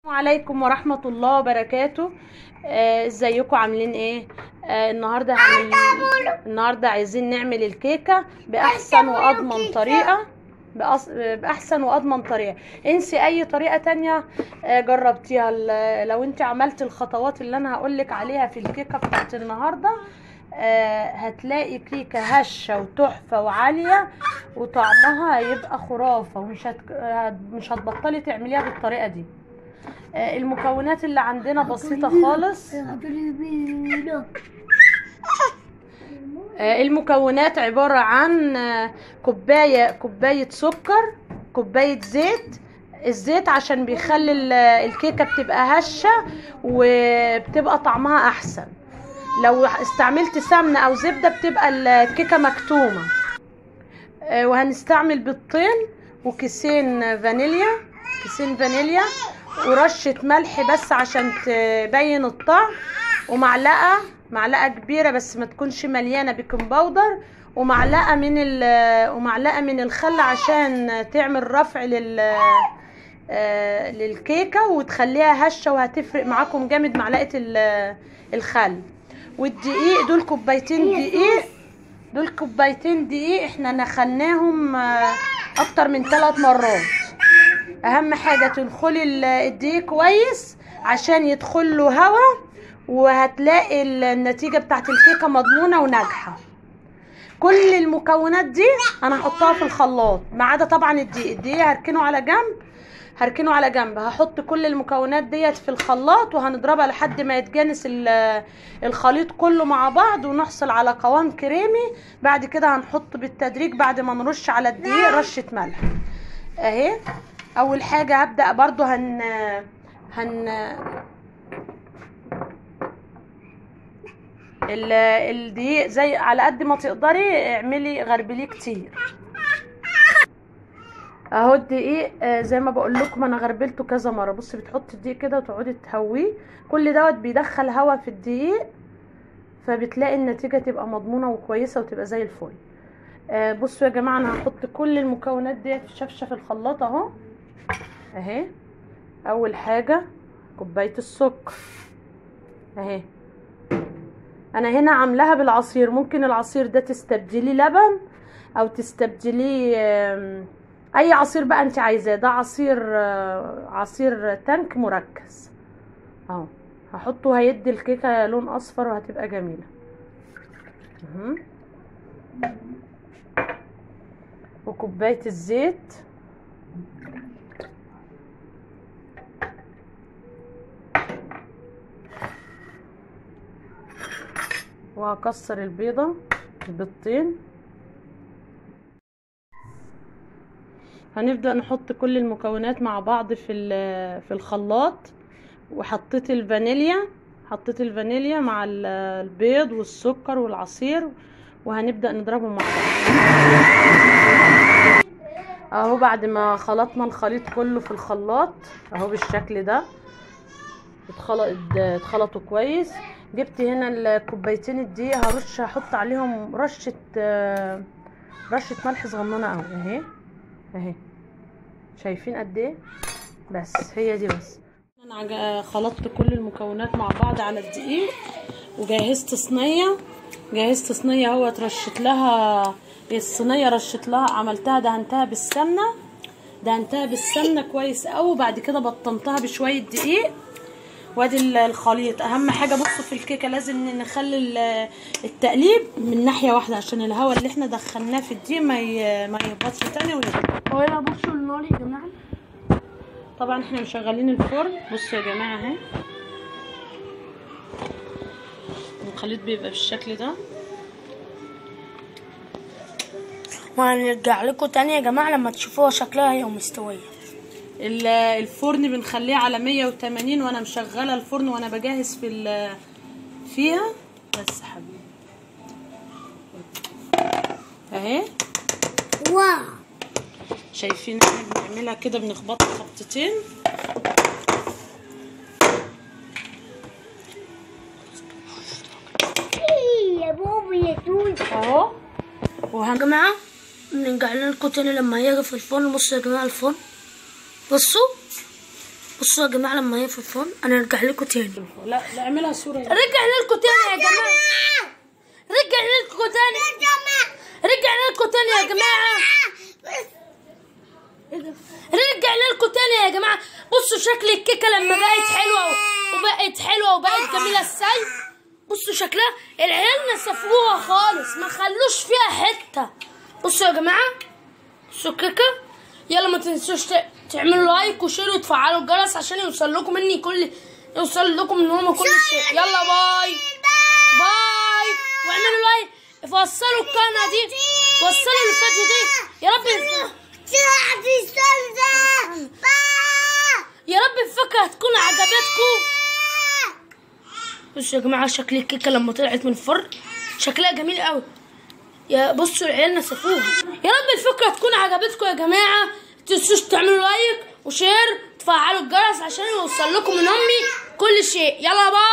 عليكم ورحمة الله وبركاته آه، ازيكم عاملين ايه آه، النهارده هعمل النهارده عايزين نعمل الكيكة بأحسن وأضمن طريقة بأص... بأحسن وأضمن طريقة انسي أي طريقة تانية آه، جربتيها ال- لو انت عملت الخطوات اللي أنا هقولك عليها في الكيكة بتاعت النهاردة آه، هتلاقي كيكة هشة وتحفة وعالية وطعمها هيبقى خرافة ومش هت... آه، مش هتبطلي تعمليها بالطريقة دي آه، المكونات اللي عندنا بسيطة خالص آه، المكونات عبارة عن آه، كوباية كوباية سكر كوباية زيت الزيت عشان بيخلي ال- الكيكة بتبقى هشة وبتبقى طعمها أحسن لو استعملت سمنة أو زبدة بتبقى الكيكة مكتومة آه، وهنستعمل بيضتين وكيسين فانيليا كيسين فانيليا ورشة ملح بس عشان تبين الطعم ومعلقة معلقة كبيرة بس ما تكونش مليانة بيكنج باودر ومعلقة من ال ومعلقة من الخل عشان تعمل رفع لل آه، للكيكة وتخليها هشة وهتفرق معاكم جامد معلقة ال- الخل والدقيق دول كوبايتين دقيق دول كوبايتين دقيق احنا نخلناهم آه، اكتر من ثلاث مرات اهم حاجة تدخلي ال- الدقيق كويس عشان يدخل له هوا وهتلاقي ال- النتيجة بتاعت الكيكة مضمونة وناجحة كل المكونات دي انا هحطها في الخلاط ما عدا طبعا الدقيق الدقيق هركنه على جنب هركنه على جنب هحط كل المكونات ديت في الخلاط وهنضربها لحد ما يتجانس ال- الخليط كله مع بعض ونحصل على قوام كريمي بعد كده هنحط بالتدريج بعد ما نرش على الدقيق رشة ملح اهي اول حاجة هبدأ برضو هن هن ال- الدقيق زي على قد ما تقدري اعملي غربليه كتير اهو الدقيق آه، زي ما بقول لكم انا غربلته كذا مره بصي بتحطي الدقيق كده وتقعدي تهويه كل دوت بيدخل هوا في الدقيق فبتلاقي النتيجه تبقى مضمونه وكويسه وتبقى زي الفل آه، بصوا يا جماعه انا هحط كل المكونات ديت في شفشه في الخلاط اهو اهي اول حاجه كوبايه السكر اهي انا هنا عاملاها بالعصير ممكن العصير ده تستبدليه لبن او تستبدليه آم، اي عصير بقى انت عايزاه ده عصير آه، عصير تانك مركز اهو هحطه هيدي الكيكه لون اصفر وهتبقى جميله مهم. وكوبايه الزيت وهكسر البيضة البيضتين هنبدأ نحط كل المكونات مع بعض في ال- في الخلاط وحطيت الفانيليا حطيت الفانيليا مع ال- البيض والسكر والعصير وهنبدأ نضربهم مع بعض اهو بعد ما خلطنا الخليط كله في الخلاط اهو بالشكل ده اتخلط اتخلطوا كويس جبت هنا الكوبايتين الدقيق هرش هحط عليهم رشة آه، رشة ملح صغننة اهو اهي اهي شايفين قد ايه بس هي دي بس انا عج- خلطت كل المكونات مع بعض على الدقيق وجهزت صينية جهزت صينية اهو رشت لها الصينية رشت لها عملتها دهنتها بالسمنة دهنتها بالسمنة كويس قوي وبعد كده بطنتها بشوية دقيق وادي ال- الخليط اهم حاجه بصوا في الكيكه لازم نخلي ال- التقليب من ناحيه واحده عشان الهواء اللي احنا دخلناه في الدقيق ما ي- ما يهبطش تاني ويطلع هو انا بصوا النار يا جماعه طبعا احنا مشغلين الفرن بصوا يا جماعه اهي الخليط بيبقى بالشكل ده وهنرجع لكم تاني يا جماعه لما تشوفوها شكلها هي مستويه ال- الفرن بنخليه على 180 وانا مشغله الفرن وانا بجهز في ال- فيها بس يا حبيبي اهي واو شايفين احنا بنعملها كده بنخبطها خبطتين يا بوبي يا توت اهو يا جماعه نرجع لكم تاني لما هيجي في الفرن بصوا يا جماعه الفرن بصوا بصوا يا جماعه لما هي في الفرن انا ارجع لكم تاني لا لا اعملها صوره رجع لكم تاني يا جماعه رجع لكم تاني رجع لكم تاني يا جماعه رجع لكم تاني يا جماعه بصوا شكل الكيكه لما بقت حلوه و- وبقت حلوه وبقت جميله ازاي بصوا شكلها العيال نسفوها خالص ما خلوش فيها حته بصوا يا جماعه بصوا الكيكه يلا ما تنسوش ت- تعملوا لايك وشير وتفعلوا الجرس عشان يوصل لكم مني كل يوصل لكم من هما كل شيء يلا باي باي واعملوا لايك وصلوا القناه دي وصلوا الفيديو دي يا رب يا رب الفكره تكون عجبتكم بصوا يا جماعه شكل الكيكه لما طلعت من الفرن شكلها جميل قوي يا بصوا العيال نسفوها يا رب الفكره تكون عجبتكم يا جماعه تنسوش تعملوا لايك وشير تفعلوا الجرس عشان يوصل لكم من امي كل شيء يلا باي